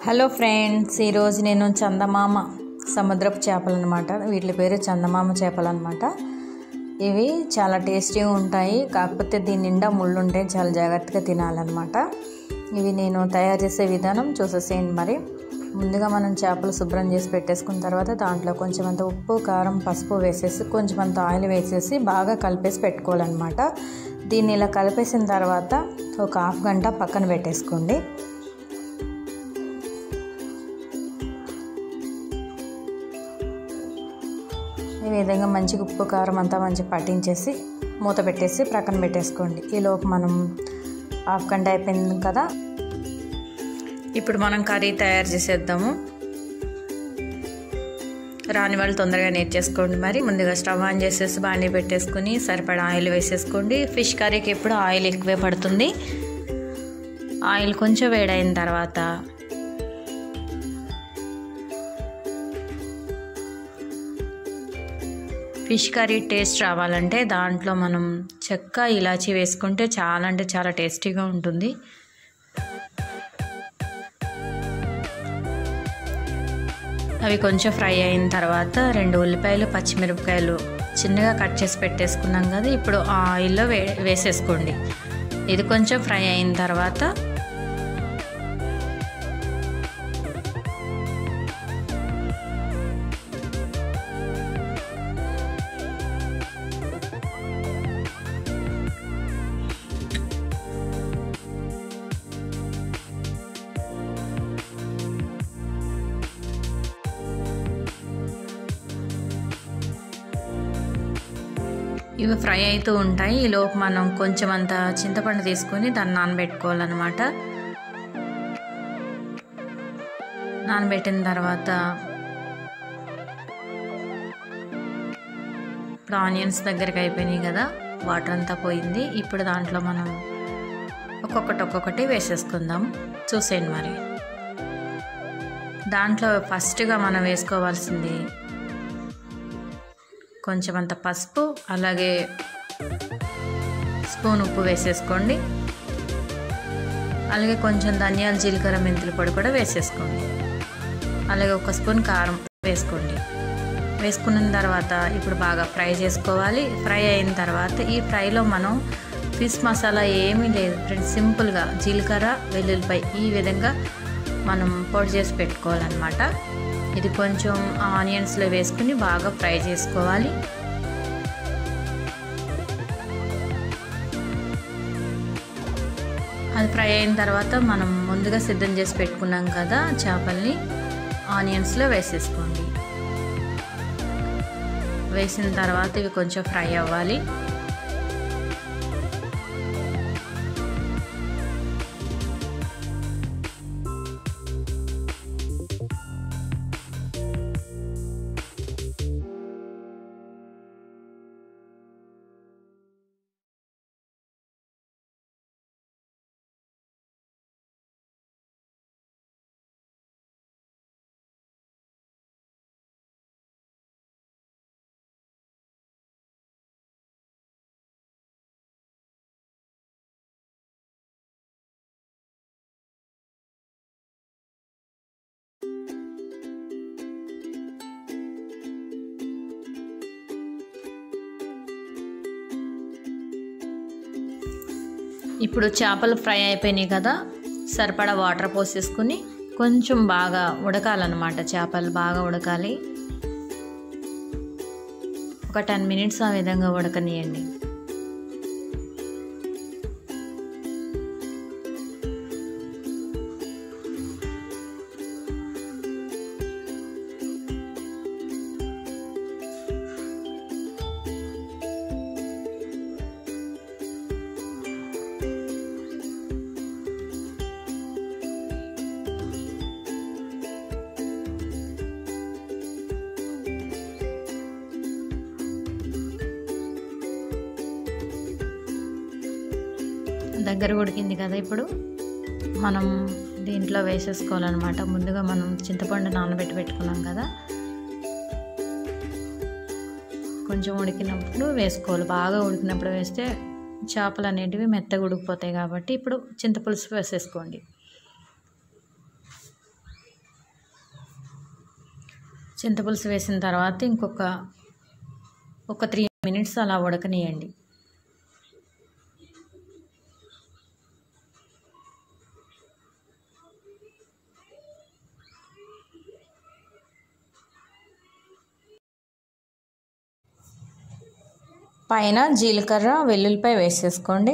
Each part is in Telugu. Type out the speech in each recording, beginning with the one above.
హలో ఫ్రెండ్స్ ఈరోజు నేను చందమామ సముద్రపు చేపలు అనమాట వీటి పేరు చందమామ చేపలు అనమాట ఇవి చాలా టేస్టీగా ఉంటాయి కాకపోతే దీని నిండా ముళ్ళు ఉంటాయి చాలా జాగ్రత్తగా తినాలన్నమాట ఇవి నేను తయారు చేసే విధానం చూసేసేయండి మరి ముందుగా మనం చేపలు శుభ్రం చేసి పెట్టేసుకున్న తర్వాత దాంట్లో కొంచెం అంత ఉప్పు కారం పసుపు వేసేసి కొంచెం అంత ఆయిల్ వేసేసి బాగా కలిపేసి పెట్టుకోవాలన్నమాట దీన్ని ఇలా కలిపేసిన తర్వాత ఒక హాఫ్ గంట పక్కన పెట్టేసుకోండి ఈ విధంగా మంచిగా ఉప్పు కారం అంతా మంచిగా పట్టించేసి మూత పెట్టేసి ప్రక్కన పెట్టేసుకోండి ఈలోపు మనం హాఫ్ గంట అయిపోయింది కదా ఇప్పుడు మనం కర్రీ తయారు చేసేద్దాము రాని వాళ్ళు తొందరగా నేర్చేసుకోండి మరి ముందుగా స్టవ్ ఆన్ చేసేసి బాండీ పెట్టేసుకుని సరిపడా ఆయిల్ వేసేసుకోండి ఫిష్ కర్రీకి ఎప్పుడు ఆయిల్ ఎక్కువే పడుతుంది ఆయిల్ కొంచెం వేడైన తర్వాత ఫిష్ కర్రీ టేస్ట్ రావాలంటే దాంట్లో మనం చెక్క ఇలాచి వేసుకుంటే చాలా అంటే చాలా టేస్టీగా ఉంటుంది అవి కొంచెం ఫ్రై అయిన తర్వాత రెండు ఉల్లిపాయలు పచ్చిమిరపకాయలు చిన్నగా కట్ చేసి పెట్టేసుకున్నాం కదా ఇప్పుడు ఆ ఆయిల్లో వే వేసేసుకోండి ఇది కొంచెం ఫ్రై అయిన తర్వాత ఇవి ఫ్రై అవుతూ ఉంటాయి ఈలోపు మనం కొంచెం అంత చింతపండు తీసుకొని దాన్ని నానబెట్టుకోవాలన్నమాట నానబెట్టిన తర్వాత ఇప్పుడు ఆనియన్స్ దగ్గరికి అయిపోయినాయి కదా వాటర్ అంతా పోయింది ఇప్పుడు దాంట్లో మనం ఒక్కొక్కటి ఒక్కొక్కటి వేసేసుకుందాం చూసేయండి మరి దాంట్లో ఫస్ట్గా మనం వేసుకోవాల్సింది కొంచెం అంత పసుపు అలాగే స్పూన్ ఉప్పు వేసేసుకోండి అలాగే కొంచెం ధనియాల జీలకర్ర మెంతుల పొడి కూడా వేసేసుకోండి అలాగే ఒక స్పూన్ కారం వేసుకోండి వేసుకున్న తర్వాత ఇప్పుడు బాగా ఫ్రై చేసుకోవాలి ఫ్రై అయిన తర్వాత ఈ ఫ్రైలో మనం ఫిష్ మసాలా ఏమీ లేదు ఫ్రెండ్స్ సింపుల్గా జీలకర్ర వెల్లుల్లిపై ఈ విధంగా మనం పొడి చేసి పెట్టుకోవాలన్నమాట ఇది కొంచెం ఆనియన్స్లో వేసుకుని బాగా ఫ్రై చేసుకోవాలి అది ఫ్రై అయిన తర్వాత మనం ముందుగా సిద్ధం చేసి పెట్టుకున్నాం కదా చేపల్ని ఆనియన్స్లో వేసేసుకోండి వేసిన తర్వాత ఇవి కొంచెం ఫ్రై అవ్వాలి ఇప్పుడు చేపలు ఫ్రై అయిపోయినాయి కదా సరిపడా వాటర్ పోసేసుకుని కొంచెం బాగా ఉడకాలన్నమాట చేపలు బాగా ఉడకాలి ఒక టెన్ మినిట్స్ ఆ విధంగా ఉడకనియండి దగ్గర ఉడికింది కదా ఇప్పుడు మనం దీంట్లో వేసేసుకోవాలన్నమాట ముందుగా మనం చింతపండు నానబెట్టి పెట్టుకున్నాం కదా కొంచెం ఉడికినప్పుడు వేసుకోవాలి బాగా ఉడికినప్పుడు వేస్తే చేపలు అనేటివి మెత్తగా ఉడికిపోతాయి కాబట్టి ఇప్పుడు చింతపులుసు వేసేసుకోండి చింతపులుసు వేసిన తర్వాత ఇంకొక ఒక త్రీ మినిట్స్ అలా ఉడకనియండి పైన జీలకర్ర వెల్లుల్లిపాయ వేసేసుకోండి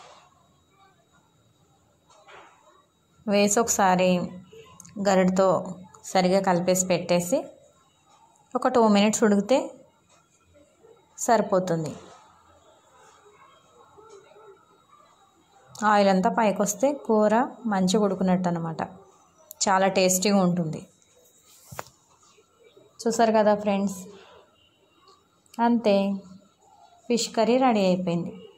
వేసి ఒకసారి గరిటతో సరిగా కలిపేసి పెట్టేసి ఒక టూ మినిట్స్ ఉడికితే సరిపోతుంది ఆయిల్ అంతా పైకి వస్తే కూర మంచిగా ఉడుకున్నట్టు అనమాట చాలా టేస్టీగా ఉంటుంది చూసారు కదా ఫ్రెండ్స్ అంతే ఫిష్ కర్రీ రెడీ అయిపోయింది